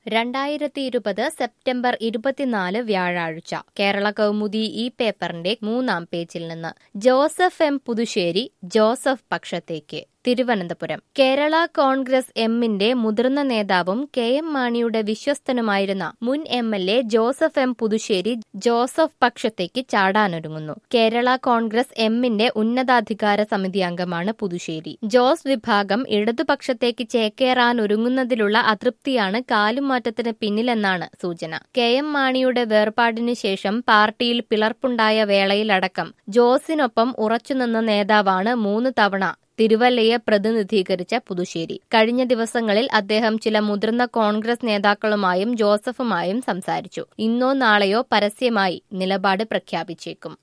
രണ്ടായിരത്തി ഇരുപത് സെപ്റ്റംബർ ഇരുപത്തിനാല് വ്യാഴാഴ്ച കേരള കൗമുദി ഈ പേപ്പറിന്റെ മൂന്നാം പേജിൽ നിന്ന് ജോസഫ് എം പുതുശ്ശേരി ജോസഫ് പക്ഷത്തേക്ക് തിരുവനന്തപുരം കേരള കോൺഗ്രസ് എമ്മിന്റെ മുതിർന്ന നേതാവും കെ എം മാണിയുടെ വിശ്വസ്തനുമായിരുന്ന മുൻ M L A Joseph M Puthussery Joseph പക്ഷത്തേക്ക് ചാടാനൊരുങ്ങുന്നു കേരള കോൺഗ്രസ് എമ്മിന്റെ ഉന്നതാധികാര സമിതി അംഗമാണ് പുതുശ്ശേരി ജോസ് വിഭാഗം ഇടതുപക്ഷത്തേക്ക് ചേക്കേറാനൊരുങ്ങുന്നതിലുള്ള അതൃപ്തിയാണ് കാലുമാറ്റത്തിന് പിന്നിലെന്നാണ് സൂചന കെ എം മാണിയുടെ വേർപാടിനു ശേഷം പാർട്ടിയിൽ പിളർപ്പുണ്ടായ വേളയിലടക്കം ജോസിനൊപ്പം ഉറച്ചുനിന്ന നേതാവാണ് മൂന്ന് തവണ തിരുവല്ലയെ പ്രതിനിധീകരിച്ച പുതുശ്ശേരി കഴിഞ്ഞ ദിവസങ്ങളിൽ അദ്ദേഹം ചില മുതിർന്ന കോൺഗ്രസ് നേതാക്കളുമായും ജോസഫുമായും സംസാരിച്ചു ഇന്നോ നാളെയോ പരസ്യമായി നിലപാട് പ്രഖ്യാപിച്ചേക്കും